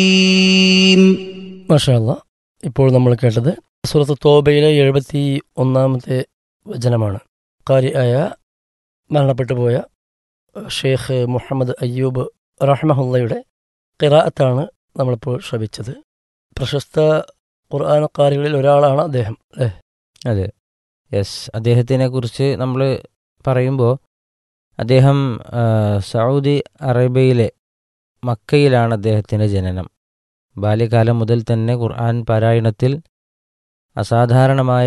മാഷാല്ല ഇപ്പോൾ നമ്മൾ കേട്ടത് സുഹൃത്ത് തോബയിലെ എഴുപത്തി ഒന്നാമത്തെ വചനമാണ് കാരിയായ മരണപ്പെട്ടു പോയ ഷെയ്ഖ് മുഹമ്മദ് അയ്യൂബ് റഹ്മഹുല്ലയുടെ ഖിറാഅത്താണ് നമ്മളിപ്പോൾ ശ്രവിച്ചത് പ്രശസ്ത ഖുർആാനക്കാരികളിൽ ഒരാളാണ് അദ്ദേഹം അല്ലേ അതെ യെസ് അദ്ദേഹത്തിനെ കുറിച്ച് നമ്മൾ പറയുമ്പോൾ അദ്ദേഹം ആ, സൗദി അറേബ്യയിലെ മക്കയിലാണ് അദ്ദേഹത്തിൻ്റെ ജനനം ബാല്യകാലം മുതൽ തന്നെ ഖുർആൻ പാരായണത്തിൽ അസാധാരണമായ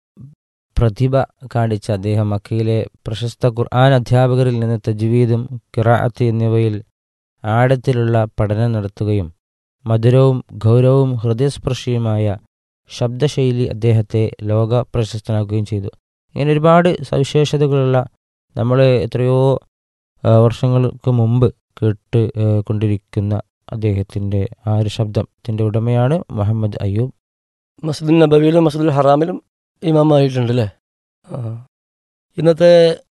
പ്രതിഭ കാണിച്ച അദ്ദേഹം മക്കയിലെ പ്രശസ്ത ഖുർആൻ അധ്യാപകരിൽ നിന്ന് തജ്വീദും കിറാഅത്ത് എന്നിവയിൽ ആഴത്തിലുള്ള പഠനം നടത്തുകയും മധുരവും ഗൗരവവും ഹൃദയസ്പർശിയുമായ ശബ്ദശൈലി അദ്ദേഹത്തെ ലോക പ്രശസ്തനാക്കുകയും ചെയ്തു ഇങ്ങനെ ഒരുപാട് സവിശേഷതകളുള്ള നമ്മൾ എത്രയോ ആ, വർഷങ്ങൾക്ക് മുമ്പ് കേട്ട് ആ, കൊണ്ടിരിക്കുന്ന അദ്ദേഹത്തിൻ്റെ ആ ഒരു ശബ്ദത്തിൻ്റെ ഉടമയാണ് മുഹമ്മദ് അയ്യൂബ് മസ്ജിദുൽ നബവിയിലും മസ്ജിദുൽ ഹറാമിലും ഇമാമായിട്ടുണ്ട് അല്ലേ ആ. ഇന്നത്തെ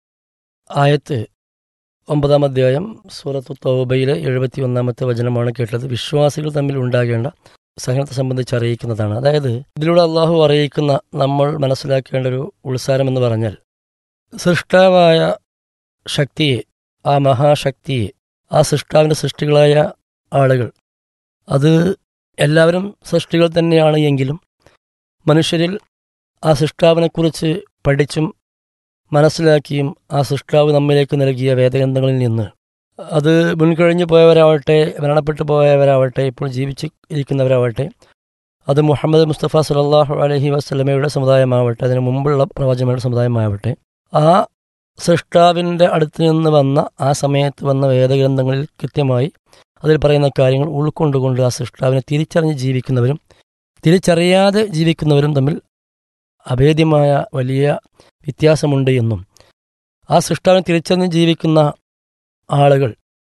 ആയത്ത് ഒമ്പതാം അധ്യായം സൂറത്ത് തൗബയിലെ എഴുപത്തി ഒന്നാമത്തെ വചനമാണ് കേട്ടത് വിശ്വാസികൾ തമ്മിൽ ഉണ്ടാകേണ്ട സഹനത്തെ സംബന്ധിച്ച് അറിയിക്കുന്നതാണ് അതായത് ഇതിലൂടെ അള്ളാഹു അറിയിക്കുന്ന നമ്മൾ മനസ്സിലാക്കേണ്ട ഒരു ഉത്സാരം എന്ന് പറഞ്ഞാൽ സൃഷ്ടാവായ ശക്തിയെ ആ മഹാശക്തിയെ ആ സൃഷ്ടാവിൻ്റെ സൃഷ്ടികളായ ആളുകൾ അത് എല്ലാവരും സൃഷ്ടികൾ തന്നെയാണ് എങ്കിലും മനുഷ്യരിൽ ആ സൃഷ്ടാവിനെക്കുറിച്ച് പഠിച്ചും മനസ്സിലാക്കിയും ആ സൃഷ്ടാവ് നമ്മിലേക്ക് നൽകിയ വേദഗ്രന്ഥങ്ങളിൽ നിന്ന് അത് മുൻകഴിഞ്ഞു പോയവരാവട്ടെ മരണപ്പെട്ടു പോയവരാവട്ടെ ഇപ്പോൾ ജീവിച്ച് ഇരിക്കുന്നവരാവട്ടെ അത് മുഹമ്മദ് മുസ്തഫ സലാഹു അലഹി വസ്ലമയുടെ സമുദായമാവട്ടെ അതിന് മുമ്പുള്ള പ്രവാചകരുടെ സമുദായമാവട്ടെ ആ സൃഷ്ടാവിൻ്റെ അടുത്ത് നിന്ന് വന്ന ആ സമയത്ത് വന്ന വേദഗ്രന്ഥങ്ങളിൽ കൃത്യമായി അതിൽ പറയുന്ന കാര്യങ്ങൾ ഉൾക്കൊണ്ടുകൊണ്ട് ആ സൃഷ്ടാവിനെ തിരിച്ചറിഞ്ഞ് ജീവിക്കുന്നവരും തിരിച്ചറിയാതെ ജീവിക്കുന്നവരും തമ്മിൽ അഭേദ്യമായ വലിയ വ്യത്യാസമുണ്ട് എന്നും ആ സൃഷ്ടാവിനെ തിരിച്ചറിഞ്ഞ് ജീവിക്കുന്ന ആളുകൾ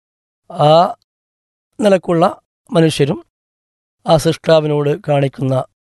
ആ നിലക്കുള്ള മനുഷ്യരും ആ സൃഷ്ടാവിനോട് കാണിക്കുന്ന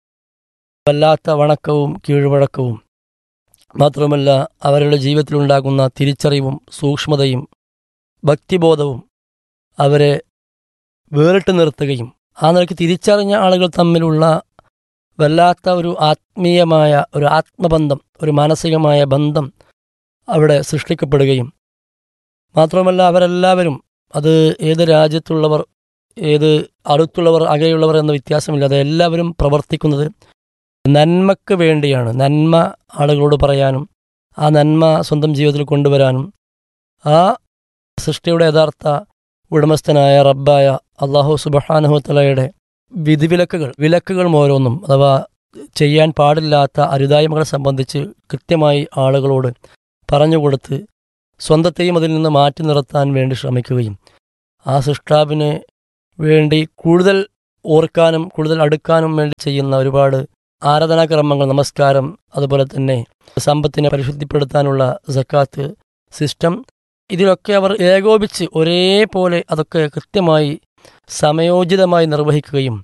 വല്ലാത്ത വണക്കവും കീഴ്വഴക്കവും മാത്രമല്ല അവരുടെ ജീവിതത്തിലുണ്ടാകുന്ന തിരിച്ചറിവും സൂക്ഷ്മതയും ഭക്തിബോധവും അവരെ വേറിട്ട് നിർത്തുകയും ആ നിലയ്ക്ക് തിരിച്ചറിഞ്ഞ ആളുകൾ തമ്മിലുള്ള വല്ലാത്ത ഒരു ആത്മീയമായ ഒരു ആത്മബന്ധം ഒരു മാനസികമായ ബന്ധം അവിടെ സൃഷ്ടിക്കപ്പെടുകയും മാത്രമല്ല അവരെല്ലാവരും അത് ഏത് രാജ്യത്തുള്ളവർ ഏത് അടുത്തുള്ളവർ അകലെയുള്ളവർ എന്ന വ്യത്യാസമില്ലാതെ എല്ലാവരും പ്രവർത്തിക്കുന്നത് നന്മക്ക് വേണ്ടിയാണ് നന്മ ആളുകളോട് പറയാനും ആ നന്മ സ്വന്തം ജീവിതത്തിൽ കൊണ്ടുവരാനും ആ സൃഷ്ടിയുടെ യഥാർത്ഥ ഉടമസ്ഥനായ റബ്ബായ അള്ളാഹു സുബഹാനുഹത്തലയുടെ വിധിവിലക്കുകൾ വിലക്കുകൾ ഓരോന്നും അഥവാ ചെയ്യാൻ പാടില്ലാത്ത അരുതായ്മകളെ സംബന്ധിച്ച് കൃത്യമായി ആളുകളോട് പറഞ്ഞുകൊടുത്ത് സ്വന്തത്തെയും അതിൽ നിന്ന് മാറ്റി നിർത്താൻ വേണ്ടി ശ്രമിക്കുകയും ആ സൃഷ്ടാവിന് വേണ്ടി കൂടുതൽ ഓർക്കാനും കൂടുതൽ അടുക്കാനും വേണ്ടി ചെയ്യുന്ന ഒരുപാട് ആരാധനാക്രമങ്ങൾ നമസ്കാരം അതുപോലെ തന്നെ സമ്പത്തിനെ പരിശുദ്ധിപ്പെടുത്താനുള്ള സക്കാത്ത് സിസ്റ്റം ഇതിലൊക്കെ അവർ ഏകോപിച്ച് ഒരേപോലെ അതൊക്കെ കൃത്യമായി സമയോചിതമായി നിർവഹിക്കുകയും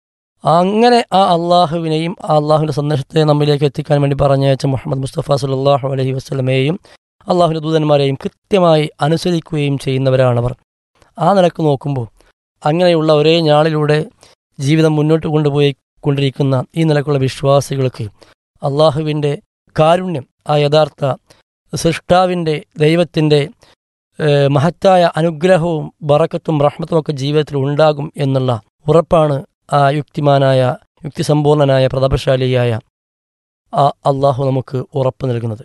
അങ്ങനെ ആ അള്ളാഹുവിനെയും ആ അള്ളാഹുവിൻ്റെ സന്ദേശത്തെ നമ്മിലേക്ക് എത്തിക്കാൻ വേണ്ടി പറഞ്ഞയച്ച മുഹമ്മദ് മുസ്തഫ സല്ലാഹു അലഹി വസ്ലമയെയും അള്ളാഹുവിൻ്റെ ദൂതന്മാരെയും കൃത്യമായി അനുസരിക്കുകയും ചെയ്യുന്നവരാണവർ ആ നിലക്ക് നോക്കുമ്പോൾ അങ്ങനെയുള്ള ഒരേ ഞാളിലൂടെ ജീവിതം മുന്നോട്ട് കൊണ്ടുപോയി കൊണ്ടിരിക്കുന്ന ഈ നിലക്കുള്ള വിശ്വാസികൾക്ക് അള്ളാഹുവിൻ്റെ കാരുണ്യം ആ യഥാർത്ഥ സൃഷ്ടാവിൻ്റെ ദൈവത്തിൻ്റെ ഏഹ്, മഹത്തായ അനുഗ്രഹവും ബറക്കത്തും റഹ്മത്തും ഒക്കെ ജീവിതത്തിൽ ഉണ്ടാകും എന്നുള്ള ഉറപ്പാണ് ആ യുക്തിമാനായ യുക്തിസമ്പൂർണനായ പ്രതാപശാലിയായ ആ അള്ളാഹു നമുക്ക് ഉറപ്പ് നൽകുന്നത്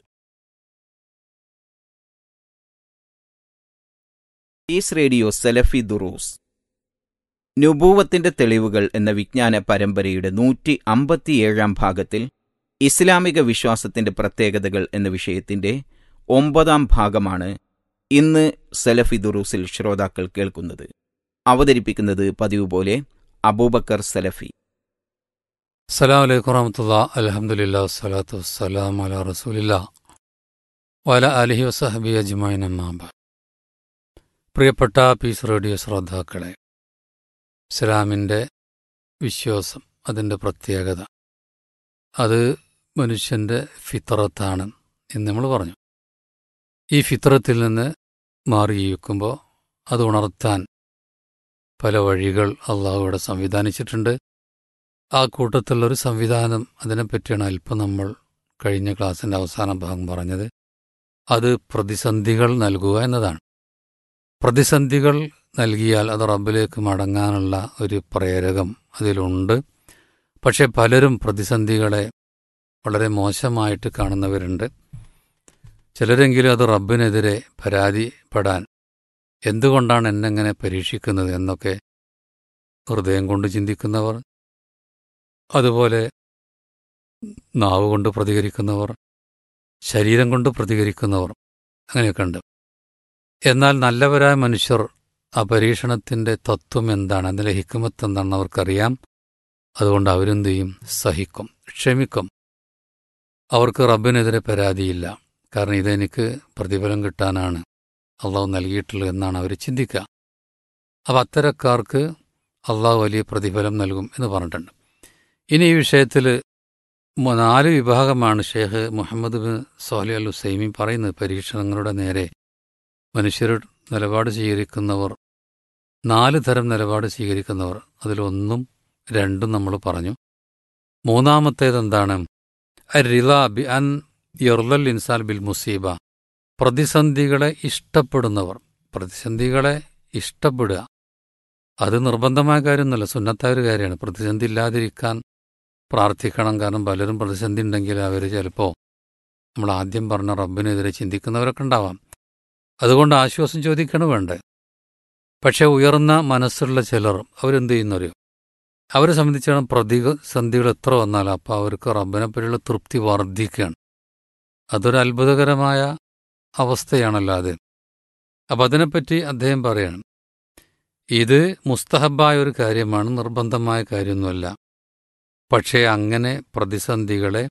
ഈസ് റേഡിയോ സെലഫി ദുറൂസ് നുബൂവത്തിന്റെ തെളിവുകൾ എന്ന വിജ്ഞാന പരമ്പരയുടെ നൂറ്റി അമ്പത്തിയേഴാം ഭാഗത്തിൽ ഇസ്ലാമിക വിശ്വാസത്തിന്റെ പ്രത്യേകതകൾ എന്ന വിഷയത്തിന്റെ ഒമ്പതാം ഭാഗമാണ് ഇന്ന് സെലഫി ദുറൂസിൽ ശ്രോതാക്കൾ കേൾക്കുന്നത് അവതരിപ്പിക്കുന്നത് പതിവ് പോലെ അബൂബക്കർ സലഫി അസ്സലാം വലൈക്കും വറഹമത്തുള്ള അലഹമുല്ല വസ്സലാത്തു വസ്സലാം അല റസൂലില്ല വല അലഹി വസഹബി അജ്മൈൻ അമ്മാബ പ്രിയപ്പെട്ട പീസ് റേഡിയോ ശ്രോതാക്കളെ ഇസ്ലാമിൻ്റെ വിശ്വാസം അതിൻ്റെ പ്രത്യേകത അത് മനുഷ്യൻ്റെ ഫിത്രത്താണ് എന്ന് നമ്മൾ പറഞ്ഞു ഈ ഫിത്രത്തിൽ നിന്ന് മാറി ജീവിക്കുമ്പോൾ അത് ഉണർത്താൻ പല വഴികൾ അള്ളാഹു ഇവിടെ സംവിധാനിച്ചിട്ടുണ്ട് ആ കൂട്ടത്തിലുള്ളൊരു സംവിധാനം അതിനെപ്പറ്റിയാണ് അല്പം നമ്മൾ കഴിഞ്ഞ ക്ലാസ്സിൻ്റെ അവസാന ഭാഗം പറഞ്ഞത് അത് പ്രതിസന്ധികൾ നൽകുക എന്നതാണ് പ്രതിസന്ധികൾ നൽകിയാൽ അത് റബ്ബിലേക്ക് മടങ്ങാനുള്ള ഒരു പ്രേരകം അതിലുണ്ട് പക്ഷെ പലരും പ്രതിസന്ധികളെ വളരെ മോശമായിട്ട് കാണുന്നവരുണ്ട് ചിലരെങ്കിലും അത് റബ്ബിനെതിരെ പരാതിപ്പെടാൻ എന്തുകൊണ്ടാണ് എന്നെങ്ങനെ പരീക്ഷിക്കുന്നത് എന്നൊക്കെ ഹൃദയം കൊണ്ട് ചിന്തിക്കുന്നവർ അതുപോലെ നാവ് കൊണ്ട് പ്രതികരിക്കുന്നവർ ശരീരം കൊണ്ട് പ്രതികരിക്കുന്നവർ അങ്ങനെയൊക്കെ ഉണ്ട് എന്നാൽ നല്ലവരായ മനുഷ്യർ ആ പരീക്ഷണത്തിൻ്റെ തത്വം എന്താണ് അതിലെ ഹിക്കുമത്ത് എന്താണെന്ന് അവർക്കറിയാം അതുകൊണ്ട് അവരെന്ത് ചെയ്യും സഹിക്കും ക്ഷമിക്കും അവർക്ക് റബ്ബിനെതിരെ പരാതിയില്ല കാരണം ഇതെനിക്ക് പ്രതിഫലം കിട്ടാനാണ് അള്ളാഹു നൽകിയിട്ടുള്ളത് എന്നാണ് അവർ ചിന്തിക്കുക അപ്പം അത്തരക്കാർക്ക് അള്ളാഹു വലിയ പ്രതിഫലം നൽകും എന്ന് പറഞ്ഞിട്ടുണ്ട് ഇനി ഈ വിഷയത്തിൽ നാല് വിഭാഗമാണ് Sheikh Muhammad bin Suhaili al Husaimi പറയുന്നത് പരീക്ഷണങ്ങളുടെ നേരെ മനുഷ്യർ നിലപാട് സ്വീകരിക്കുന്നവർ നാല് തരം നിലപാട് സ്വീകരിക്കുന്നവർ അതിലൊന്നും രണ്ടും നമ്മൾ പറഞ്ഞു മൂന്നാമത്തേത് എന്താണ് റില ബി അൻ യർലൽ ഇൻസാൽ ബിൽ മുസീബ പ്രതിസന്ധികളെ ഇഷ്ടപ്പെടുന്നവർ പ്രതിസന്ധികളെ ഇഷ്ടപ്പെടുക അത് നിർബന്ധമായ കാര്യമൊന്നുമല്ല സുന്നത്തായ ഒരു കാര്യമാണ് പ്രതിസന്ധി ഇല്ലാതിരിക്കാൻ പ്രാർത്ഥിക്കണം കാരണം പലരും പ്രതിസന്ധി ഉണ്ടെങ്കിൽ അവർ ചിലപ്പോൾ നമ്മൾ ആദ്യം പറഞ്ഞ റബ്ബിനെതിരെ ചിന്തിക്കുന്നവരൊക്കെ ഉണ്ടാവാം അതുകൊണ്ട് ആശ്വാസം ചോദിക്കണം വേണ്ടേ പക്ഷേ ഉയർന്ന മനസ്സുള്ള ചിലർ അവരെന്ത് ചെയ്യുന്നറിയോ അവരെ സംബന്ധിച്ചാണ് പ്രതിസന്ധികൾ എത്ര വന്നാലും അപ്പോൾ അവർക്ക് റബ്ബിനെ പറ്റിയുള്ള തൃപ്തി വർദ്ധിക്കുകയാണ് അതൊരു അത്ഭുതകരമായ അവസ്ഥയാണല്ലോ അത് അപ്പം അതിനെപ്പറ്റി അദ്ദേഹം പറയാണ് ഇത് മുസ്തഹബായ ഒരു കാര്യമാണ് നിർബന്ധമായ കാര്യമൊന്നുമല്ല പക്ഷേ അങ്ങനെ പ്രതിസന്ധികളെ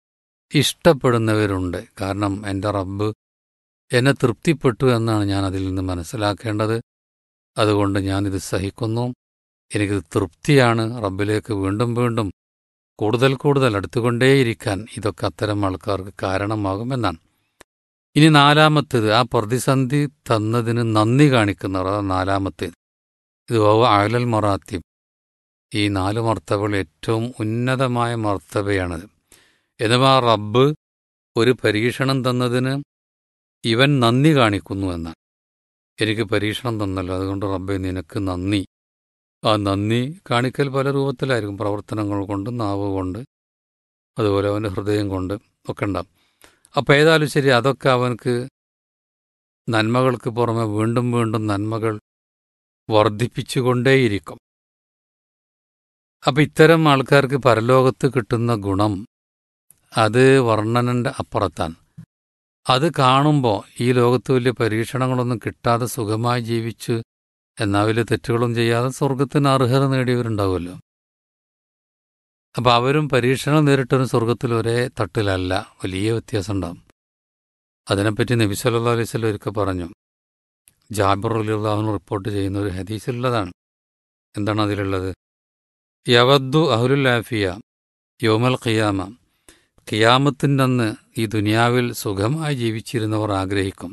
ഇഷ്ടപ്പെടുന്നവരുണ്ട് കാരണം എൻ്റെ റബ്ബ് എന്നെ തൃപ്തിപ്പെട്ടു എന്നാണ് ഞാൻ അതിൽ നിന്ന് മനസ്സിലാക്കേണ്ടത് അതുകൊണ്ട് ഞാനിത് സഹിക്കുന്നു എനിക്കിത് തൃപ്തിയാണ് റബ്ബിലേക്ക് വീണ്ടും വീണ്ടും കൂടുതൽ കൂടുതൽ അടുത്തുകൊണ്ടേയിരിക്കാൻ ഇതൊക്കെ അത്തരം ആൾക്കാർക്ക് കാരണമാകുമെന്നാണ് ഇനി നാലാമത്തേത് ആ പ്രതിസന്ധി തന്നതിന് നന്ദി കാണിക്കുന്നവർ അതാണ് നാലാമത്തേത് ഇത് വവ അയലൽ മറാത്തിബ് ഈ നാല് മർത്തബകൾ ഏറ്റവും ഉന്നതമായ മർത്തബയാണത് എന്നുവാ റബ്ബ് ഒരു പരീക്ഷണം തന്നതിന് ഇവൻ നന്ദി കാണിക്കുന്നു എന്നാണ് എനിക്ക് പരീക്ഷണം തന്നല്ലോ അതുകൊണ്ട് റബ്ബെ നിനക്ക് നന്ദി ആ നന്ദി കാണിക്കൽ പല രൂപത്തിലായിരിക്കും പ്രവർത്തനങ്ങൾ കൊണ്ട് നാവ് കൊണ്ട് അതുപോലെ അവൻ്റെ ഹൃദയം കൊണ്ട് ഒക്കെ ഉണ്ടാവും അപ്പോൾ ഏതായാലും ശരി അതൊക്കെ അവനക്ക് നന്മകൾക്ക് പുറമെ വീണ്ടും വീണ്ടും നന്മകൾ വർദ്ധിപ്പിച്ചുകൊണ്ടേയിരിക്കും അപ്പം ഇത്തരം ആൾക്കാർക്ക് പരലോകത്ത് കിട്ടുന്ന ഗുണം അത് വർണ്ണനൻ്റെ അപ്പുറത്താണ് അത് കാണുമ്പോൾ ഈ ലോകത്ത് വലിയ പരീക്ഷണങ്ങളൊന്നും കിട്ടാതെ സുഖമായി ജീവിച്ച് എന്നാൽ വലിയ തെറ്റുകളും ചെയ്യാതെ സ്വർഗത്തിന് അർഹത നേടിയവരുണ്ടാവുമല്ലോ അപ്പം അവരും പരീക്ഷണം നേരിട്ടവരും സ്വർഗത്തിൽ ഒരേ തട്ടിലല്ല വലിയ വ്യത്യാസം ഉണ്ടാവും അതിനെപ്പറ്റി നബി സല്ലാ അലൈഹി സ്വലം ഒരിക്കൽ പറഞ്ഞു ജാബിർ അലിള്ളാഹുന് റിപ്പോർട്ട് ചെയ്യുന്ന ഒരു ഹദീസിലുള്ളതാണ് എന്താണ് അതിലുള്ളത് യവദ്ദു അഹുലുൽ ആഫിയ യോമൽ ഖിയാമ ഖിയാമത്തിൻ്റെ അന്ന് ഈ ദുനിയാവിൽ സുഖമായി ജീവിച്ചിരുന്നവർ ആഗ്രഹിക്കും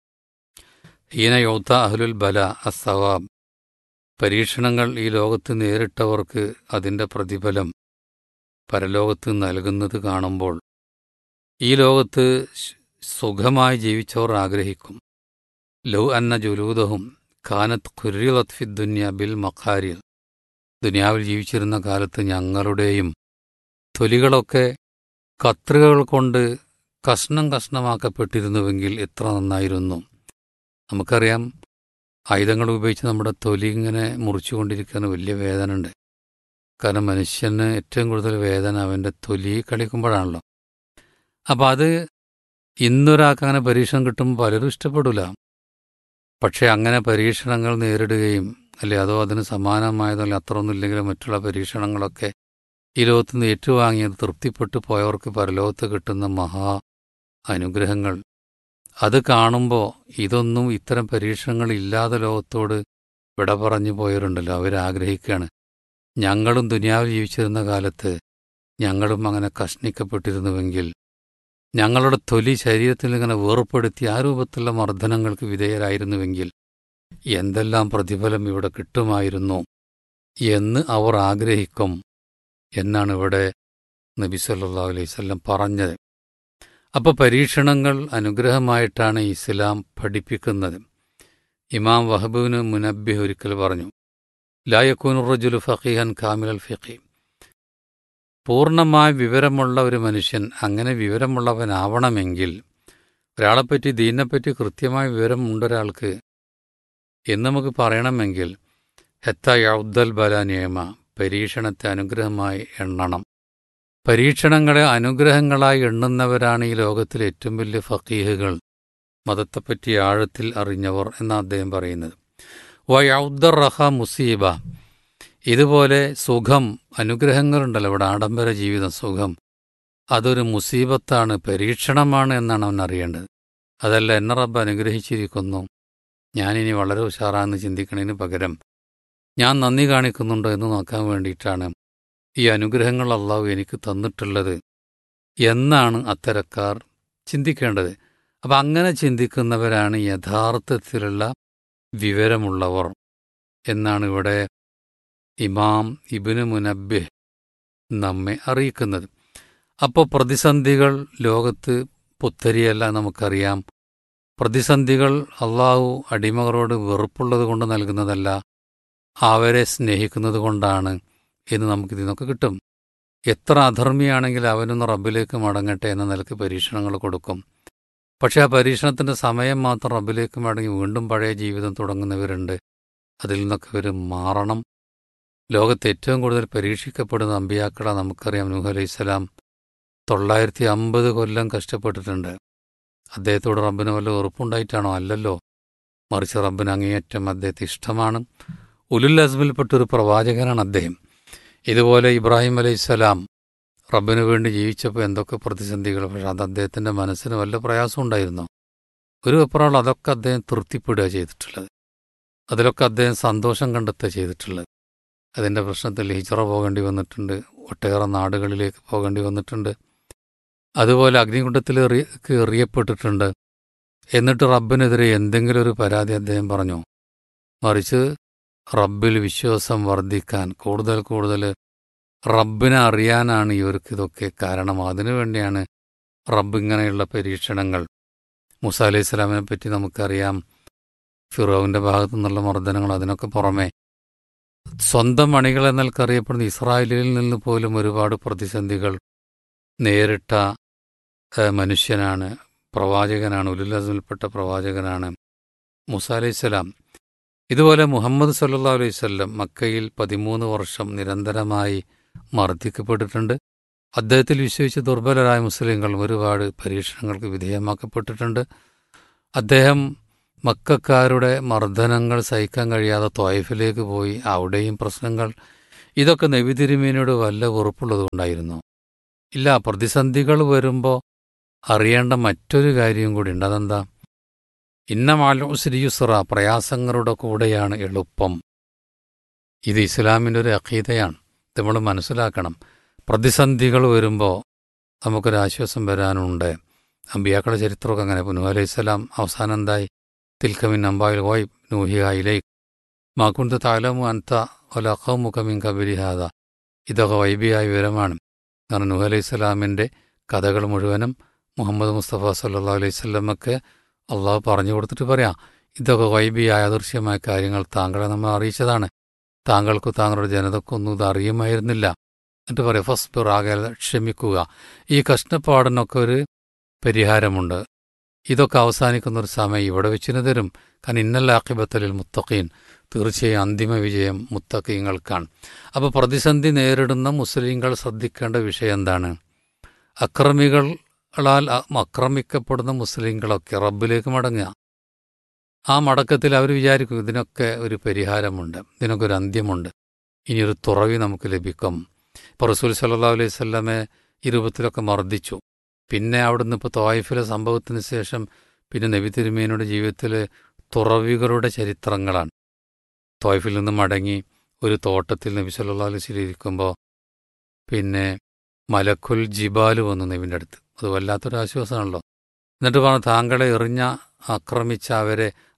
ഹീന യോത്ത അഹ്ലുൽ ബല അസവാബ് പരീക്ഷണങ്ങൾ ഈ ലോകത്ത് നേരിട്ടവർക്ക് അതിൻ്റെ പ്രതിഫലം പരലോകത്ത് നൽകുന്നത് കാണുമ്പോൾ ഈ ലോകത്ത് സുഖമായി ജീവിച്ചവർ ആഗ്രഹിക്കും ലൗ അന്ന ജുലൂദഹും ഖാനത്ത് ഖുരിലത് ഫി ദുന്യ ബിൽ മഖാരിൽ ദുനിയാവിൽ ജീവിച്ചിരുന്ന കാലത്ത് ഞങ്ങളുടെയും തൊലികളൊക്കെ കത്രികകൾ കൊണ്ട് കഷ്ണം കഷ്ണമാക്കപ്പെട്ടിരുന്നുവെങ്കിൽ എത്ര നന്നായിരുന്നു നമുക്കറിയാം ആയുധങ്ങൾ ഉപയോഗിച്ച് നമ്മുടെ തൊലി ഇങ്ങനെ മുറിച്ചുകൊണ്ടിരിക്കുന്ന വലിയ വേദന ഉണ്ട് കാരണം മനുഷ്യന് ഏറ്റവും കൂടുതൽ വേദന അവൻ്റെ തൊലി കളിക്കുമ്പോഴാണല്ലോ അപ്പം അത് ഇന്നൊരാൾക്ക് അങ്ങനെ പരീക്ഷണം കിട്ടുമ്പോൾ പലരും ഇഷ്ടപ്പെടില്ല പക്ഷേ അങ്ങനെ പരീക്ഷണങ്ങൾ നേരിടുകയും അല്ലെ അതോ അതിന് സമാനമായതോ അല്ലെ അത്രയൊന്നും ഇല്ലെങ്കിലും മറ്റുള്ള പരീക്ഷണങ്ങളൊക്കെ ഈ ലോകത്ത് നിന്ന് ഏറ്റുവാങ്ങിയത് തൃപ്തിപ്പെട്ടു പോയവർക്ക് പരലോകത്ത് കിട്ടുന്ന മഹാ അനുഗ്രഹങ്ങൾ അത് കാണുമ്പോൾ ഇതൊന്നും ഇത്തരം പരീക്ഷണങ്ങൾ ഇല്ലാതെ ലോകത്തോട് വിട പറഞ്ഞു പോയവരുണ്ടല്ലോ അവരാഗ്രഹിക്കുകയാണ് ഞങ്ങളും ദുനിയാവിൽ ജീവിച്ചിരുന്ന കാലത്ത് ഞങ്ങളും അങ്ങനെ കഷ്ണിക്കപ്പെട്ടിരുന്നുവെങ്കിൽ ഞങ്ങളുടെ തൊലി ശരീരത്തിൽ ഇങ്ങനെ വേർപ്പെടുത്തി ആ രൂപത്തിലുള്ള മർദ്ദനങ്ങൾക്ക് വിധേയരായിരുന്നുവെങ്കിൽ എന്തെല്ലാം പ്രതിഫലം ഇവിടെ കിട്ടുമായിരുന്നു എന്ന് അവർ ആഗ്രഹിക്കും എന്നാണ് ഇവിടെ നബി സല്ലല്ലാഹു അലൈഹി വസല്ലം പറഞ്ഞത് അപ്പോൾ പരീക്ഷണങ്ങൾ അനുഗ്രഹമായിട്ടാണ് ഇസ്ലാം പഠിപ്പിക്കുന്നത് ഇമാം വഹബുവിന് മുനബ്ബി ഒരിക്കൽ പറഞ്ഞു ലായക്കൂനുറജുലു ഫഖീഹൻ കാമിലൽ ഫിഖി പൂർണ്ണമായ വിവരമുള്ള ഒരു മനുഷ്യൻ അങ്ങനെ വിവരമുള്ളവനാവണമെങ്കിൽ ഒരാളെപ്പറ്റി ദീനിനെപ്പറ്റി കൃത്യമായ വിവരമുണ്ടൊരാൾക്ക് എന്ന് നമുക്ക് പറയണമെങ്കിൽ ഹെത്ത യൗദ്ദൽ ബല നിയമ പരീക്ഷണത്തെ അനുഗ്രഹമായി എണ്ണണം പരീക്ഷണങ്ങളെ അനുഗ്രഹങ്ങളായി എണ്ണുന്നവരാണ് ഈ ലോകത്തിലെ ഏറ്റവും വലിയ ഫക്കീഹുകൾ മതത്തെപ്പറ്റി ആഴത്തിൽ അറിഞ്ഞവർ എന്നാണ് അദ്ദേഹം പറയുന്നത് വയൗദ്ദർ റഹ മുസീബ ഇതുപോലെ സുഖം അനുഗ്രഹങ്ങളുണ്ടല്ലോ ഇവിടെ ആഡംബര ജീവിതം സുഖം അതൊരു മുസീബത്താണ് പരീക്ഷണമാണ് എന്നാണ് അവൻ അറിയേണ്ടത് അതല്ല എന്നെ റബ്ബ് അനുഗ്രഹിച്ചിരിക്കുന്നു ഞാനിനി വളരെ ഉഷാറാന്ന് ചിന്തിക്കണതിന് പകരം ഞാൻ നന്ദി കാണിക്കുന്നുണ്ടോ എന്ന് നോക്കാൻ വേണ്ടിയിട്ടാണ് ഈ അനുഗ്രഹങ്ങൾ അള്ളാഹു എനിക്ക് തന്നിട്ടുള്ളത് എന്നാണ് അത്തരക്കാർ ചിന്തിക്കേണ്ടത് അപ്പം അങ്ങനെ ചിന്തിക്കുന്നവരാണ് യഥാർത്ഥത്തിലുള്ള വിവരമുള്ളവർ എന്നാണ് ഇവിടെ ഇമാം ഇബിന് മുനബ്ബിഹ് നമ്മെ അറിയിക്കുന്നത് അപ്പോൾ പ്രതിസന്ധികൾ ലോകത്ത് പുത്തരിയല്ല നമുക്കറിയാം പ്രതിസന്ധികൾ അള്ളാഹു അടിമകളോട് വെറുപ്പുള്ളത് കൊണ്ട് നൽകുന്നതല്ല അവരെ സ്നേഹിക്കുന്നത് കൊണ്ടാണ് എന്ന് നമുക്കിതിൽ നിന്നൊക്കെ കിട്ടും എത്ര അധർമ്മിയാണെങ്കിൽ അവനൊന്ന് റബ്ബിലേക്ക് മടങ്ങട്ടെ എന്ന നിലക്ക് പരീക്ഷണങ്ങൾ കൊടുക്കും പക്ഷേ ആ പരീക്ഷണത്തിൻ്റെ സമയം മാത്രം റബ്ബിലേക്ക് മടങ്ങി വീണ്ടും പഴയ ജീവിതം തുടങ്ങുന്നവരുണ്ട് അതിൽ നിന്നൊക്കെ ഇവർ മാറണം ലോകത്ത് ഏറ്റവും കൂടുതൽ പരീക്ഷിക്കപ്പെടുന്ന അമ്പിയാക്കള നമുക്കറിയാം നൂഹ് അലൈഹിസ്സലാം തൊള്ളായിരത്തി അമ്പത് കൊല്ലം കഷ്ടപ്പെട്ടിട്ടുണ്ട് അദ്ദേഹത്തോട് റബ്ബിന് വല്ല ഉറപ്പുണ്ടായിട്ടാണോ അല്ലല്ലോ മറിച്ച് റബ്ബിന് അങ്ങേയറ്റം അദ്ദേഹത്തെ ഇഷ്ടമാണ് ഉലുൽ അസ്മിൽപ്പെട്ടൊരു പ്രവാചകനാണ് അദ്ദേഹം ഇതുപോലെ ഇബ്രാഹിം അലൈഹിസ്സലാം റബ്ബിന് വേണ്ടി ജീവിച്ചപ്പോൾ എന്തൊക്കെ പ്രതിസന്ധികൾ പക്ഷെ അത് അദ്ദേഹത്തിൻ്റെ മനസ്സിന് വല്ല പ്രയാസം ഉണ്ടായിരുന്നു ഒരു വെപ്രാൾ അതൊക്കെ അദ്ദേഹം തൃപ്തിപ്പെടുക ചെയ്തിട്ടുള്ളത് അതിലൊക്കെ അദ്ദേഹം സന്തോഷം കണ്ടെത്തുക ചെയ്തിട്ടുള്ളത് അതിൻ്റെ പ്രശ്നത്തിൽ ഹിജറ പോകേണ്ടി വന്നിട്ടുണ്ട് ഒട്ടേറെ നാടുകളിലേക്ക് പോകേണ്ടി വന്നിട്ടുണ്ട് അതുപോലെ അഗ്നികുണ്ഡത്തിൽ എറി എറിയപ്പെട്ടിട്ടുണ്ട് എന്നിട്ട് റബ്ബിനെതിരെ എന്തെങ്കിലും ഒരു പരാതി അദ്ദേഹം പറഞ്ഞു മറിച്ച് റബ്ബിൽ വിശ്വാസം വർദ്ധിക്കാൻ കൂടുതൽ കൂടുതൽ റബ്ബിനെ അറിയാനാണ് ഇവർക്ക് ഇതൊക്കെ കാരണം അതിനുവേണ്ടിയാണ് റബ്ബ് ഇങ്ങനെയുള്ള പരീക്ഷണങ്ങൾ മുസ അലൈഹി സ്വലാമിനെ പറ്റി നമുക്കറിയാം ഫിറോവിൻ്റെ ഭാഗത്തു നിന്നുള്ള മർദ്ദനങ്ങൾ അതിനൊക്കെ പുറമെ സ്വന്തം മണികൾ എന്നൽക്കറിയപ്പെടുന്ന ഇസ്രായേലിൽ നിന്ന് പോലും ഒരുപാട് പ്രതിസന്ധികൾ നേരിട്ട ഏഹ്, മനുഷ്യനാണ് പ്രവാചകനാണ് ഉലുലസിൽപ്പെട്ട പ്രവാചകനാണ് മുസ അലൈഹിസ്സലാം ഇതുപോലെ മുഹമ്മദ് സല്ലാ അലൈഹി വല്ലം മക്കയിൽ പതിമൂന്ന് വർഷം നിരന്തരമായി മർദ്ദിക്കപ്പെട്ടിട്ടുണ്ട് അദ്ദേഹത്തിൽ വിശ്വസിച്ച് ദുർബലരായ മുസ്ലിങ്ങൾ ഒരുപാട് പരീക്ഷണങ്ങൾക്ക് വിധേയമാക്കപ്പെട്ടിട്ടുണ്ട് അദ്ദേഹം മക്കാരുടെ മർദ്ദനങ്ങൾ സഹിക്കാൻ കഴിയാതെ ത്വായിഫിലേക്ക് പോയി അവിടെയും പ്രശ്നങ്ങൾ ഇതൊക്കെ നബി തിരുമേനിയോട് വല്ല ഉറപ്പുള്ളതുകൊണ്ടായിരുന്നു ഇല്ല പ്രതിസന്ധികൾ വരുമ്പോൾ അറിയേണ്ട മറ്റൊരു കാര്യം കൂടി ഉണ്ട് അതെന്താ ഇന്ന മാലോസിരിയുസ്ര പ്രയാസങ്ങളുടെ കൂടെയാണ് എളുപ്പം ഇത് ഇസ്ലാമിൻ്റെ ഒരു അഖീതയാണ് ഇത് നമ്മൾ മനസ്സിലാക്കണം പ്രതിസന്ധികൾ വരുമ്പോൾ നമുക്കൊരു ആശ്വാസം വരാനുണ്ട് അമ്പിയാക്കളുടെ ചരിത്രമൊക്കെ അങ്ങനെ നൂഹ് അലൈഹി സ്വലാം അവസാനം എന്തായി തിൽക്കമിൻ അമ്പായിൽ ഓയ് നൂഹിയായിലേ മാക്കുണ്ട് താലമു അൻത ഒലഖമുഖമിൻ കബിരിഹാദ ഇതൊക്കെ വൈബിയായ വിവരമാണ് കാരണം നൂഹ് അലൈഹി സ്വലാമിൻ്റെ കഥകൾ മുഴുവനും മുഹമ്മദ് മുസ്തഫ സല്ലാ അലൈഹി സ്വലമൊക്കെ അള്ളാഹു പറഞ്ഞു കൊടുത്തിട്ട് പറയാം ഇതൊക്കെ വൈബിയായ അദൃശ്യമായ കാര്യങ്ങൾ താങ്കളെ നമ്മൾ അറിയിച്ചതാണ് താങ്കൾക്ക് താങ്കളുടെ ജനതക്കൊന്നും ഇത് അറിയുമായിരുന്നില്ല എന്നിട്ട് പറയാം ഫസ്ബിർ ആകെ ക്ഷമിക്കുക ഈ കഷ്ടപ്പാടിനൊക്കെ ഒരു പരിഹാരമുണ്ട് ഇതൊക്കെ അവസാനിക്കുന്ന ഒരു സമയം ഇവിടെ വെച്ചിന് തരും കാരണം ഇന്നല്ല ആക്കിബത്തലിൽ മുത്തഖീൻ തീർച്ചയായും അന്തിമ വിജയം മുത്തഖീങ്ങൾക്കാണ് അപ്പോൾ പ്രതിസന്ധി നേരിടുന്ന മുസ്ലിങ്ങൾ ശ്രദ്ധിക്കേണ്ട വിഷയം എന്താണ് അക്രമികളാൽ അ- ആക്രമിക്കപ്പെടുന്ന മുസ്ലിങ്ങളൊക്കെ റബ്ബിലേക്ക് മടങ്ങുക ആ മടക്കത്തിൽ അവർ വിചാരിക്കും ഇതിനൊക്കെ ഒരു പരിഹാരമുണ്ട് ഇതിനൊക്കെ ഒരു അന്ത്യമുണ്ട് ഇനിയൊരു തുറവി നമുക്ക് ലഭിക്കും ഇപ്പോൾ റസൂൽ സല്ലാ അലൈഹി സ്വല്ലമെ ഇരുപത്തിലൊക്കെ മർദ്ദിച്ചു പിന്നെ അവിടുന്ന് ഇപ്പോൾ തോയിഫിലെ സംഭവത്തിന് ശേഷം പിന്നെ നബി തിരുമേനയുടെ ജീവിതത്തിൽ തുറവികളുടെ ചരിത്രങ്ങളാണ് തോയിഫിൽ നിന്ന് മടങ്ങി ഒരു തോട്ടത്തിൽ നബി സല്ലാ അലൈഹി സ്വലം ഇരിക്കുമ്പോൾ പിന്നെ മലക്കുൽ ജിബാല് വന്നു നബിൻ്റെ അടുത്ത് അത് വല്ലാത്തൊരു ആശ്വാസമാണല്ലോ എന്നിട്ട് പറഞ്ഞു താങ്കളെ എറിഞ്ഞ ആക്രമിച്ച അവരെ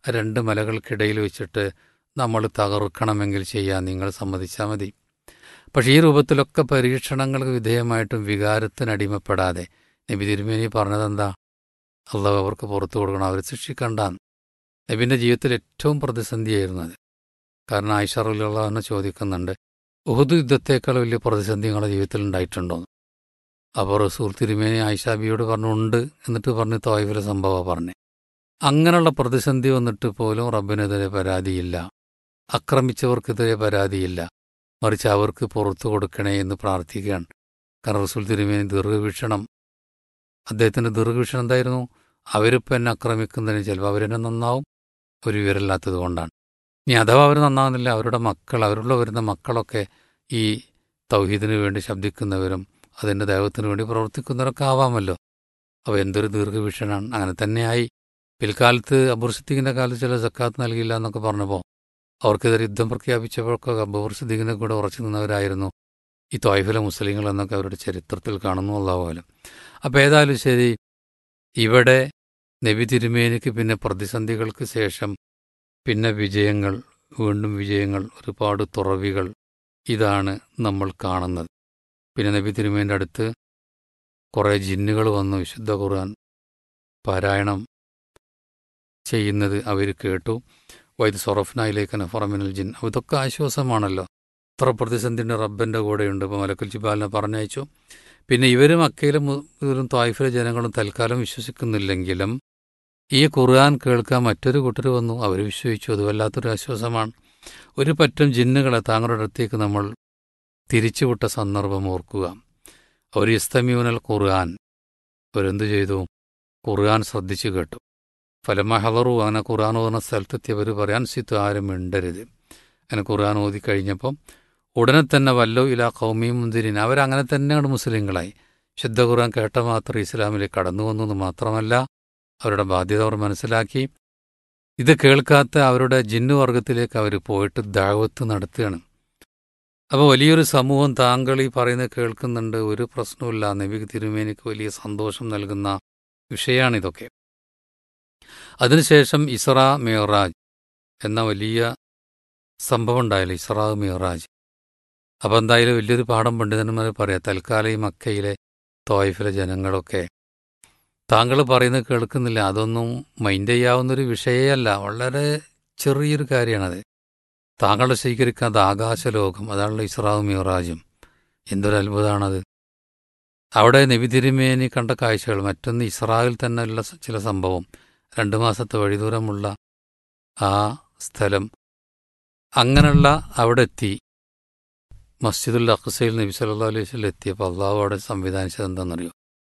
രണ്ട് മലകൾക്കിടയിൽ വെച്ചിട്ട് നമ്മൾ തകർക്കണമെങ്കിൽ ചെയ്യാൻ നിങ്ങൾ സമ്മതിച്ചാൽ മതി പക്ഷേ ഈ രൂപത്തിലൊക്കെ പരീക്ഷണങ്ങൾക്ക് വിധേയമായിട്ടും വികാരത്തിനടിമപ്പെടാതെ നബി തിരുമേനി പറഞ്ഞതെന്താ അള്ളാഹ് അവർക്ക് പുറത്തു കൊടുക്കണം അവർ ശിക്ഷിക്കണ്ടാന്ന് നബിൻ്റെ ജീവിതത്തിൽ ഏറ്റവും പ്രതിസന്ധിയായിരുന്നു അത് കാരണം ആയിഷറുള്ളവനെ ചോദിക്കുന്നുണ്ട് ഉഹുദ് യുദ്ധത്തേക്കാൾ വലിയ പ്രതിസന്ധി നിങ്ങളുടെ ജീവിതത്തിൽ ഉണ്ടായിട്ടുണ്ടോ അപ്പോൾ റസൂൽ തിരുമേനി ആയിഷാബിയോട് പറഞ്ഞു ഉണ്ട് എന്നിട്ട് പറഞ്ഞ് തോയ്വിലെ സംഭവം പറഞ്ഞു അങ്ങനെയുള്ള പ്രതിസന്ധി വന്നിട്ട് പോലും റബ്ബിനെതിരെ പരാതിയില്ല ആക്രമിച്ചവർക്കെതിരെ പരാതിയില്ല മറിച്ച് അവർക്ക് പുറത്തു കൊടുക്കണേ എന്ന് പ്രാർത്ഥിക്കുകയാണ് കാരണം റസൂൽ തിരുമേനി ദീർഘവീക്ഷണം അദ്ദേഹത്തിൻ്റെ ദീർഘവീക്ഷണം എന്തായിരുന്നു അവരിപ്പോൾ എന്നെ ആക്രമിക്കുന്നതിന് ചിലപ്പോൾ അവരെന്നെ നന്നാവും ഒരു വിവരമില്ലാത്തത് കൊണ്ടാണ് ഇനി അഥവാ അവർ നന്നാവുന്നില്ല അവരുടെ മക്കൾ അവരുള്ള വരുന്ന മക്കളൊക്കെ ഈ തൗഹീദിന് വേണ്ടി ശബ്ദിക്കുന്നവരും അതിൻ്റെ ദൈവത്തിന് വേണ്ടി പ്രവർത്തിക്കുന്നവരൊക്കെ ആവാമല്ലോ അപ്പോൾ എന്തൊരു ദീർഘവീക്ഷണമാണ് അങ്ങനെ തന്നെയായി പിൽക്കാലത്ത് അബുർസിദ്ദീഖിൻ്റെ കാലത്ത് ചില സക്കാത്ത് നൽകിയില്ല എന്നൊക്കെ പറഞ്ഞപ്പോൾ അവർക്കെതിരെ യുദ്ധം പ്രഖ്യാപിച്ചപ്പോഴൊക്കെ അബൂർ സിദ്ദീഖിനെ കൂടെ ഉറച്ചു നിന്നവരായിരുന്നു ഈ ത്വായ്ഫിലെ മുസ്ലിങ്ങൾ എന്നൊക്കെ അവരുടെ ചരിത്രത്തിൽ കാണുന്നു അള്ളാഹുപോലെ അപ്പോൾ ഏതായാലും ശരി ഇവിടെ നബി തിരുമേനിക്ക് പിന്നെ പ്രതിസന്ധികൾക്ക് ശേഷം പിന്നെ വിജയങ്ങൾ വീണ്ടും വിജയങ്ങൾ ഒരുപാട് തുറവികൾ ഇതാണ് നമ്മൾ കാണുന്നത് പിന്നെ നബി തിരുമേൻ്റെ അടുത്ത് കുറേ ജിന്നുകൾ വന്നു വിശുദ്ധ ഖുർആൻ പാരായണം ചെയ്യുന്നത് അവർ കേട്ടു വൈദ് സൊറഫ്നായിലേക്ക് നഫറമിനൽ ജിൻ ഇതൊക്കെ ആശ്വാസമാണല്ലോ ഇത്ര പ്രതിസന്ധിൻ്റെ റബ്ബൻ്റെ കൂടെയുണ്ട് ഇപ്പോൾ മലക്കുൽ ജിബാലിനെ പറഞ്ഞയച്ചു പിന്നെ ഇവരും അക്കയിലും ഇവരും തായ്ഫിലെ ജനങ്ങളും തൽക്കാലം വിശ്വസിക്കുന്നില്ലെങ്കിലും ഈ ഖുർആൻ കേൾക്കാൻ മറ്റൊരു കൂട്ടർ വന്നു അവർ വിശ്വസിച്ചു അത് വല്ലാത്തൊരു ആശ്വാസമാണ് ഒരു പറ്റം ജിന്നുകളെ താങ്കളുടെ അടുത്തേക്ക് നമ്മൾ തിരിച്ചുവിട്ട സന്ദർഭം ഓർക്കുക അവർ ഇസ്തമ്യൂനൽ ഖുർആൻ അവരെന്തു ചെയ്തു ഖുർആൻ ശ്രദ്ധിച്ചു കേട്ടു ഫലമ ഹലറു അങ്ങനെ ഖുർആൻ ഓതുന്ന സ്ഥലത്തെത്തിയവർ പറയാൻ സിത്തു ആരും മിണ്ടരുത് അങ്ങനെ ഖുർആൻ ഓതി കഴിഞ്ഞപ്പം ഉടനെ തന്നെ വല്ലോ ഇല കൗമി മുന്തിരിൻ അവരങ്ങനെ തന്നെയാണ് മുസ്ലിങ്ങളായി ശുദ്ധ ഖുർആൻ കേട്ട മാത്രം ഇസ്ലാമിലേക്ക് കടന്നു വന്നു മാത്രമല്ല അവരുടെ ബാധ്യത അവർ മനസ്സിലാക്കി ഇത് കേൾക്കാത്ത അവരുടെ ജിന്നുവർഗത്തിലേക്ക് അവർ പോയിട്ട് ദാവത്ത് നടത്തുകയാണ് അപ്പോൾ വലിയൊരു സമൂഹം താങ്കൾ ഈ പറയുന്നത് കേൾക്കുന്നുണ്ട് ഒരു പ്രശ്നവുമില്ല നബി തിരുമേനിക്ക് വലിയ സന്തോഷം നൽകുന്ന വിഷയമാണിതൊക്കെ അതിനുശേഷം ഇസ്ര മിയറാജ് എന്ന വലിയ സംഭവം ഉണ്ടായല്ലോ ഇസ്രാ മിയറാജ് അപ്പോൾ എന്തായാലും വലിയൊരു പാഠം പണ്ഡിതന്മാർ പറയാം തൽക്കാലം ഈ മക്കയിലെ തോയ്ഫിലെ ജനങ്ങളൊക്കെ താങ്കൾ പറയുന്നത് കേൾക്കുന്നില്ല അതൊന്നും മൈൻഡ് ചെയ്യാവുന്നൊരു വിഷയമല്ല വളരെ ചെറിയൊരു കാര്യമാണത് താങ്കൾ സ്വീകരിക്കാത്ത ആകാശലോകം അതാണല്ലോ ഇസ്രാവും മിറാജും എന്തൊരു അത്ഭുതമാണത് അവിടെ നബി തിരുമേനി കണ്ട കാഴ്ചകൾ മറ്റൊന്ന് ഇസ്രായേൽ തന്നെ ഉള്ള ചില സംഭവം രണ്ട് മാസത്തെ വഴിദൂരമുള്ള ആ സ്ഥലം അങ്ങനെയുള്ള അവിടെ എത്തി മസ്ജിദുൽ അഖ്സയിൽ നബി സല്ലാ അലൈഹി വസ്ലം എത്തിയപ്പോൾ അള്ളാഹു അവിടെ സംവിധാനിച്ചത് എന്താണെന്നറിയോ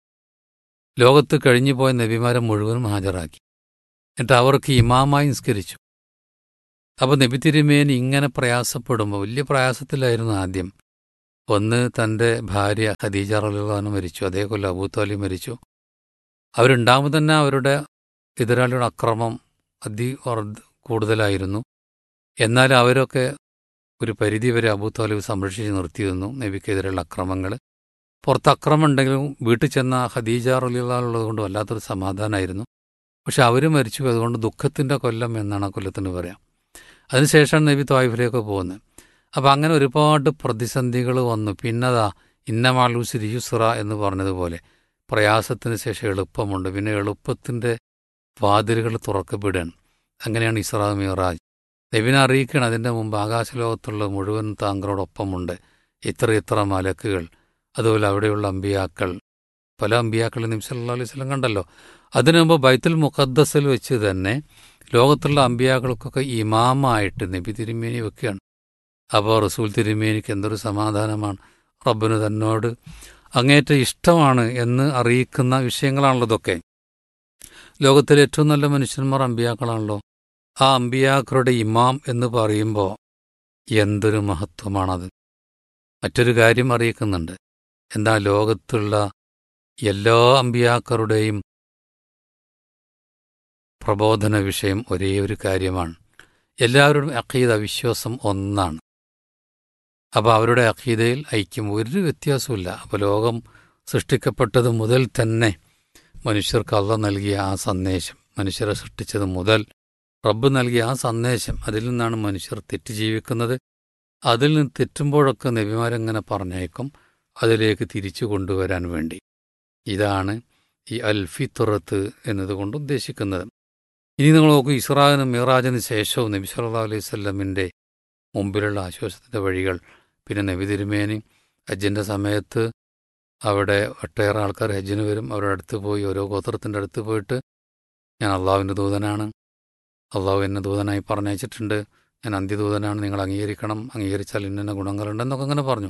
ലോകത്ത് കഴിഞ്ഞുപോയ നബിമാരെ മുഴുവനും ഹാജരാക്കി എന്നിട്ട് അവർക്ക് ഇമാമായി നിസ്കരിച്ചു അപ്പോൾ നബി തിരുമേനി ഇങ്ങനെ പ്രയാസപ്പെടുമ്പോൾ വലിയ പ്രയാസത്തിലായിരുന്നു ആദ്യം ഒന്ന് തൻ്റെ ഭാര്യ ഖദീജ റലിള്ളഹാന് മരിച്ചു അതേ കൊല്ലം അബൂത്താലി മരിച്ചു അവരുണ്ടാകുമ്പോൾ തന്നെ അവരുടെ എതിരാളിയുടെ അക്രമം അതി കൂടുതലായിരുന്നു എന്നാൽ അവരൊക്കെ ഒരു പരിധിവരെ അബൂ താലിബ് സംരക്ഷിച്ച് നിർത്തിയിരുന്നു നബിക്കെതിരെയുള്ള അക്രമങ്ങൾ പുറത്ത് അക്രമം ഉണ്ടെങ്കിലും വീട്ടിൽ ചെന്ന ഖദീജ റലിയുള്ളത് കൊണ്ട് വല്ലാത്തൊരു സമാധാനമായിരുന്നു പക്ഷെ അവർ മരിച്ചു അതുകൊണ്ട് ദുഃഖത്തിൻ്റെ കൊല്ലം എന്നാണ് ആ കൊല്ലത്തിന് പറയാം അതിനുശേഷമാണ് നബി ത്വായിഫിലേക്ക് പോകുന്നത് അപ്പം അങ്ങനെ ഒരുപാട് പ്രതിസന്ധികൾ വന്നു പിന്നതാ ഇന്നമാലൂസ് രിയുസ്ര എന്ന് പറഞ്ഞതുപോലെ പ്രയാസത്തിന് ശേഷം എളുപ്പമുണ്ട് പിന്നെ എളുപ്പത്തിൻ്റെ വാതിലുകൾ തുറക്കപ്പെടുകയാണ് അങ്ങനെയാണ് ഇസ്രാ മിറാജ് നബിനെ അറിയിക്കണം അതിൻ്റെ മുമ്പ് ആകാശലോകത്തുള്ള മുഴുവൻ താങ്കളോടൊപ്പമുണ്ട് ഇത്ര ഇത്ര മലക്കുകൾ അതുപോലെ അവിടെയുള്ള അമ്പിയാക്കൾ പല അമ്പിയാക്കളും നബി സല്ലാ അലൈഹി സ്വലം കണ്ടല്ലോ അതിനു മുമ്പ് ബൈത്തുൽ മുഖദ്ദസിൽ വെച്ച് തന്നെ ലോകത്തുള്ള അമ്പിയാക്കൾക്കൊക്കെ ഇമാമായിട്ട് നബി തിരുമേനി വെക്കുകയാണ് അപ്പോൾ റസൂൽ തിരുമേനിക്ക് എന്തൊരു സമാധാനമാണ് റബ്ബിന് തന്നോട് അങ്ങേറ്റ ഇഷ്ടമാണ് എന്ന് അറിയിക്കുന്ന വിഷയങ്ങളാണല്ലോ ഇതൊക്കെ ലോകത്തിലെ ഏറ്റവും നല്ല മനുഷ്യന്മാർ അമ്പിയാക്കളാണല്ലോ ആ അമ്പിയാക്കളുടെ ഇമാം എന്ന് പറയുമ്പോൾ എന്തൊരു മഹത്വമാണത് മറ്റൊരു കാര്യം അറിയിക്കുന്നുണ്ട് എന്താ ലോകത്തുള്ള എല്ലാ അമ്പിയാക്കളുടെയും പ്രബോധന വിഷയം ഒരേ ഒരു കാര്യമാണ് എല്ലാവരുടെയും അഖീദ വിശ്വാസം ഒന്നാണ് അപ്പോൾ അവരുടെ അഖീദയിൽ ഐക്യം ഒരു വ്യത്യാസമില്ല അപ്പോൾ ലോകം സൃഷ്ടിക്കപ്പെട്ടത് മുതൽ തന്നെ മനുഷ്യർക്ക് അള്ള നൽകിയ ആ സന്ദേശം മനുഷ്യരെ സൃഷ്ടിച്ചത് മുതൽ റബ്ബ് നൽകിയ ആ സന്ദേശം അതിൽ നിന്നാണ് മനുഷ്യർ തെറ്റ് ജീവിക്കുന്നത് അതിൽ നിന്ന് തെറ്റുമ്പോഴൊക്കെ നബിമാരെങ്ങനെ പറഞ്ഞേക്കും അതിലേക്ക് തിരിച്ചു കൊണ്ടുവരാൻ വേണ്ടി ഇതാണ് ഈ അൽ ഫിത്തുറത്ത് എന്നതുകൊണ്ട് ഉദ്ദേശിക്കുന്നത് ഇനി നിങ്ങൾ നോക്കൂ ഇസ്രാഹിനും മിറാജിന് ശേഷവും നബി സല്ലല്ലാഹു അലൈഹി സ്വല്ലമിൻ്റെ മുമ്പിലുള്ള ആശ്വാസത്തിൻ്റെ വഴികൾ പിന്നെ നബി തിരുമേനി ഹജ്ജിൻ്റെ സമയത്ത് അവിടെ ഒട്ടേറെ ആൾക്കാർ ഹജ്ജിന് വരും അവരുടെ അടുത്ത് പോയി ഓരോ ഗോത്രത്തിൻ്റെ അടുത്ത് പോയിട്ട് ഞാൻ അള്ളാഹുവിൻ്റെ ദൂതനാണ് അള്ളാഹു എന്നെ ദൂതനായി പറഞ്ഞയച്ചിട്ടുണ്ട് ഞാൻ അന്ത്യദൂതനാണ് നിങ്ങൾ അംഗീകരിക്കണം അംഗീകരിച്ചാൽ ഇന്ന ഗുണങ്ങളുണ്ടെന്നൊക്കെ അങ്ങനെ പറഞ്ഞു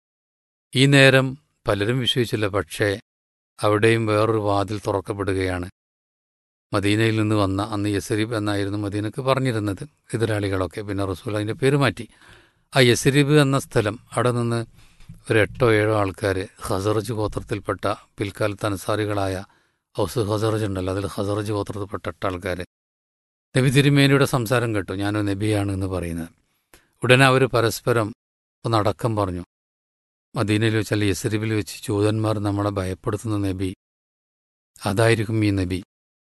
ഈ നേരം പലരും വിശ്വസിച്ചില്ല പക്ഷേ അവിടെയും വേറൊരു വാതിൽ തുറക്കപ്പെടുകയാണ് മദീനയിൽ നിന്ന് വന്ന അന്ന് യസരീബ് എന്നായിരുന്നു മദീനക്ക് പറഞ്ഞിരുന്നത് എതിരാളികളൊക്കെ പിന്നെ റസൂൽ അതിൻ്റെ പേര് മാറ്റി ആ യസരീബ് എന്ന സ്ഥലം അവിടെ നിന്ന് ഒരു എട്ടോ ഏഴോ ആൾക്കാർ ഹസറജ് ഗോത്രത്തിൽപ്പെട്ട പിൽക്കാലത്ത് അൻസാരികളായ ഔസ് ഹസറജ് ഉണ്ടല്ലോ അതിൽ ഹസറജ് ഗോത്രത്തിൽപ്പെട്ട എട്ട് ആൾക്കാർ നബി തിരുമേനിയുടെ സംസാരം കേട്ടു ഞാനൊരു നബിയാണ് എന്ന് പറയുന്നത് ഉടനെ അവർ പരസ്പരം ഒന്ന് അടക്കം പറഞ്ഞു മദീനയിൽ വെച്ച് അല്ലെങ്കിൽ യസരിബിൽ വെച്ച് ജൂതന്മാർ നമ്മളെ ഭയപ്പെടുത്തുന്ന നബി അതായിരിക്കും ഈ നബി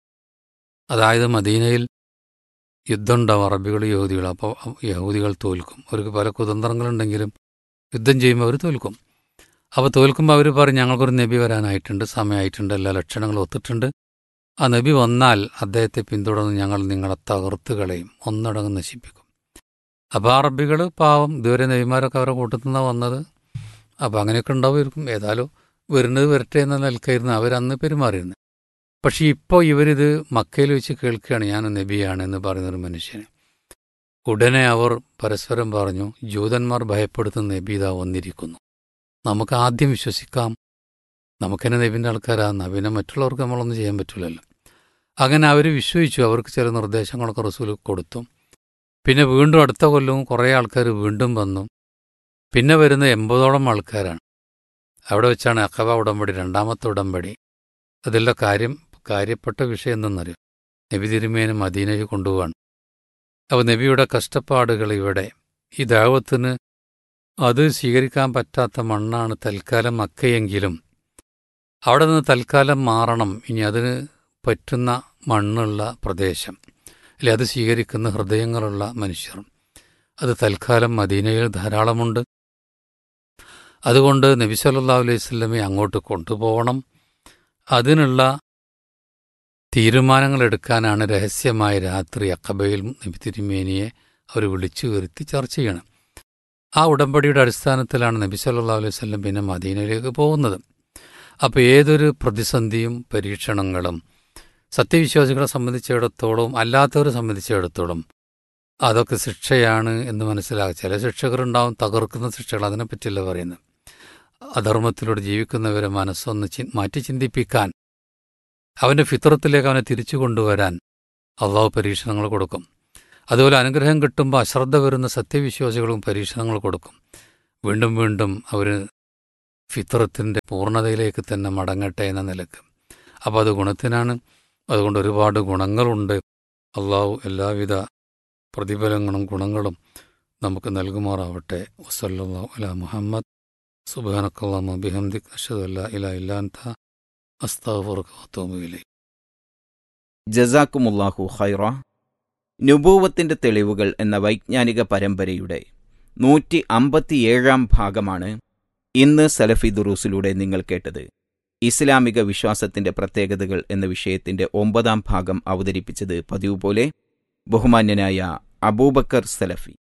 അതായത് മദീനയിൽ യുദ്ധം ഉണ്ടാവും അറബികൾ യഹൂദികൾ അപ്പോൾ യഹൂദികൾ തോൽക്കും അവർക്ക് പല കുതന്ത്രങ്ങളുണ്ടെങ്കിലും യുദ്ധം ചെയ്യുമ്പോൾ അവർ തോൽക്കും അപ്പോൾ തോൽക്കുമ്പോൾ അവർ പറയും ഞങ്ങൾക്കൊരു നബി വരാനായിട്ടുണ്ട് സമയമായിട്ടുണ്ട് എല്ലാ ലക്ഷണങ്ങളും ഒത്തിട്ടുണ്ട് ആ നബി വന്നാൽ അദ്ദേഹത്തെ പിന്തുടർന്ന് ഞങ്ങൾ നിങ്ങളെ തകർത്ത് കളയും ഒന്നടങ്കം നശിപ്പിക്കും അപ്പോൾ ആ അറബികൾ പാവം ഇതുവരെ നബിമാരൊക്കെ അവരുടെ കൂട്ടത്തിൽ നിന്നാണ് വന്നത് അപ്പോൾ അങ്ങനെയൊക്കെ ഉണ്ടാവുമായിരിക്കും ഏതായാലും വരുന്നത് വരട്ടെ എന്ന നിലക്കായിരുന്നു അവരന്ന് പെരുമാറിയിരുന്നത് പക്ഷേ ഇപ്പോൾ ഇവരിത് മക്കയിൽ വെച്ച് കേൾക്കുകയാണ് ഞാൻ നബിയാണ് എന്ന് പറയുന്നൊരു മനുഷ്യന് ഉടനെ അവർ പരസ്പരം പറഞ്ഞു ജൂതന്മാർ ഭയപ്പെടുത്തുന്ന നബി ഇതാ വന്നിരിക്കുന്നു നമുക്ക് ആദ്യം വിശ്വസിക്കാം നമുക്കെന്നെ നബിൻ്റെ ആൾക്കാരാണ് നബിനെ മറ്റുള്ളവർക്ക് നമ്മളൊന്നും ചെയ്യാൻ പറ്റില്ലല്ലോ അങ്ങനെ അവർ വിശ്വസിച്ചു അവർക്ക് ചില നിർദ്ദേശങ്ങളൊക്കെ റസൂൽ കൊടുത്തു പിന്നെ വീണ്ടും അടുത്ത കൊല്ലവും കുറേ ആൾക്കാർ വീണ്ടും വന്നു പിന്നെ വരുന്ന എൺപതോളം ആൾക്കാരാണ് അവിടെ വെച്ചാണ് അക്കബ ഉടമ്പടി രണ്ടാമത്തെ ഉടമ്പടി അതിലുള്ള കാര്യം കാര്യപ്പെട്ട വിഷയം എന്തെന്നറിയോ നബി തിരുമേനെ മദീനയിൽ കൊണ്ടുപോവാണ് അപ്പോൾ നബിയുടെ കഷ്ടപ്പാടുകൾ ഇവിടെ ഈ ദാവത്തിന് അത് സ്വീകരിക്കാൻ പറ്റാത്ത മണ്ണാണ് തൽക്കാലം മക്കയെങ്കിലും അവിടെ നിന്ന് തൽക്കാലം മാറണം ഇനി അതിന് പറ്റുന്ന മണ്ണുള്ള പ്രദേശം അല്ലെ അത് സ്വീകരിക്കുന്ന ഹൃദയങ്ങളുള്ള മനുഷ്യർ അത് തൽക്കാലം മദീനയിൽ ധാരാളമുണ്ട് അതുകൊണ്ട് നബി സല്ലല്ലാഹു അലൈഹി വസല്ലമയെ അങ്ങോട്ട് കൊണ്ടുപോകണം അതിനുള്ള തീരുമാനങ്ങൾ എടുക്കാനാണ് രഹസ്യമായ രാത്രി അക്കബയിൽ നബി തിരുമേനിയെ അവർ വിളിച്ചു വരുത്തി ചർച്ച ചെയ്യണം ആ ഉടമ്പടിയുടെ അടിസ്ഥാനത്തിലാണ് നബി സല്ലല്ലാഹു അലൈഹി വസല്ലം പിന്നെ മദീനയിലേക്ക് പോകുന്നത് അപ്പോൾ ഏതൊരു പ്രതിസന്ധിയും പരീക്ഷണങ്ങളും സത്യവിശ്വാസികളെ സംബന്ധിച്ചിടത്തോളം അല്ലാത്തവരെ സംബന്ധിച്ചിടത്തോളം അതൊക്കെ ശിക്ഷയാണ് എന്ന് മനസ്സിലാക്കുക ചില ശിക്ഷകരുണ്ടാവും തകർക്കുന്ന ശിക്ഷകൾ അതിനെപ്പറ്റിയല്ല പറയുന്നത് അധർമ്മത്തിലൂടെ ജീവിക്കുന്നവരെ മനസ്സൊന്ന് ചി മാറ്റി ചിന്തിപ്പിക്കാൻ അവൻ്റെ ഫിത്രത്തിലേക്ക് അവനെ തിരിച്ചു കൊണ്ടുവരാൻ അള്ളാഹു പരീക്ഷണങ്ങൾ കൊടുക്കും അതുപോലെ അനുഗ്രഹം കിട്ടുമ്പോൾ അശ്രദ്ധ വരുന്ന സത്യവിശ്വാസികളും പരീക്ഷണങ്ങൾ കൊടുക്കും വീണ്ടും വീണ്ടും അവർ ഫിത്രത്തിൻ്റെ പൂർണ്ണതയിലേക്ക് തന്നെ മടങ്ങട്ടെ എന്ന നിലക്ക് അപ്പോൾ അത് ഗുണത്തിനാണ് അതുകൊണ്ട് ഒരുപാട് ഗുണങ്ങളുണ്ട് അള്ളാഹു എല്ലാവിധ പ്രതിഫലങ്ങളും ഗുണങ്ങളും നമുക്ക് നൽകുമാറാവട്ടെ വസല്ലാ അല മുഹമ്മദ് സുബാനക്കല്ലാമ ബിഹംദിക് അഷദ് അല്ല ഇല ഇല്ലാന്ത അസ്താഫുറത്തുമില്ലേ ജസാക്കുമുല്ലാഹു ഖൈറ നുബൂവത്തിന്റെ തെളിവുകൾ എന്ന വൈജ്ഞാനിക പരമ്പരയുടെ നൂറ്റി അമ്പത്തിയേഴാം ഭാഗമാണ് ഇന്ന് സലഫി ദുറൂസിലൂടെ നിങ്ങൾ കേട്ടത് ഇസ്ലാമിക വിശ്വാസത്തിന്റെ പ്രത്യേകതകൾ എന്ന വിഷയത്തിന്റെ ഒമ്പതാം ഭാഗം അവതരിപ്പിച്ചത് പതിവ് പോലെ ബഹുമാന്യനായ അബൂബക്കർ സലഫി